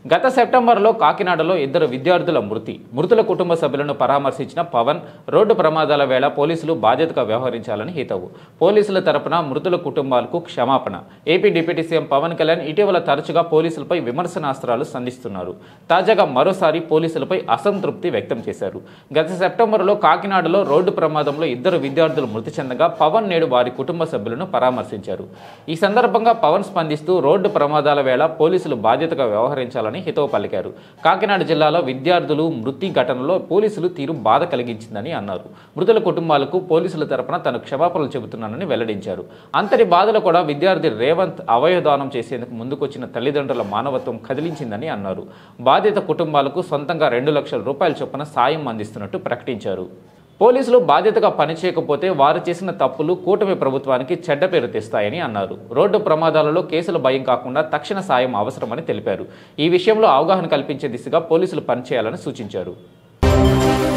గత సెప్టెంబర్లో కాకినాడలో ఇద్దరు విద్యార్థుల మృతి మృతుల కుటుంబ సభ్యులను పరామర్శించిన పవన్ రోడ్డు ప్రమాదాల వేళ పోలీసులు బాధ్యతగా వ్యవహరించాలని హితవు పోలీసుల తరపున మృతుల కుటుంబాలకు క్షమాపణ AP deputy CM Pawan Kalyan ఇటీవల తరచుగా పోలీసులపై విమర్శనాస్త్రాలు సంధిస్తున్నారు తాజాగా మరోసారి పోలీసులపై అసంతృప్తి వ్యక్తం చేశారు గత సెప్టెంబర్లో కాకినాడలో రోడ్డు ప్రమాదంలో ఇద్దరు విద్యార్థులు మృతి చెందగా పవన్ నేడు వారి కుటుంబ సభ్యులను పరామర్శించారు ఈ సందర్భంగా పవన్ స్పందిస్తూ రోడ్డు ప్రమాదాల వేళ పోలీసులు బాధ్యతగా వ్యవహరించాలని హితవు పలికారు కాకినాడ జిల్లాలో విద్యార్థులు మృతి ఘటనలో పోలీసులు తీరు బాధ కలిగించిందని అన్నారు మృతుల కుటుంబాలకు పోలీసుల తరపున తను క్షమాపణలు చెబుతున్నానని వెల్లడించారు అంతటి బాధలు కూడా విద్యార్థి రేవంత్ అవయవదానం చేసేందుకు ముందుకొచ్చిన తల్లిదండ్రుల మానవత్వం కదిలించిందని అన్నారు బాధిత కుటుంబాలకు సొంతంగా రెండు లక్షల రూపాయల చొప్పున సాయం అందిస్తున్నట్టు ప్రకటించారు పోలీసులు బాధ్యతగా పనిచేయకపోతే వారు చేసిన తప్పులు కూటమి ప్రభుత్వానికి చెడ్డ పేరు తెస్తాయని అన్నారు రోడ్డు ప్రమాదాలలో కేసుల భయం కాకుండా తక్షణ సాయం అవసరమని తెలిపారు ఈ విషయంలో అవగాహన కల్పించే దిశగా పోలీసులు పనిచేయాలని సూచించారు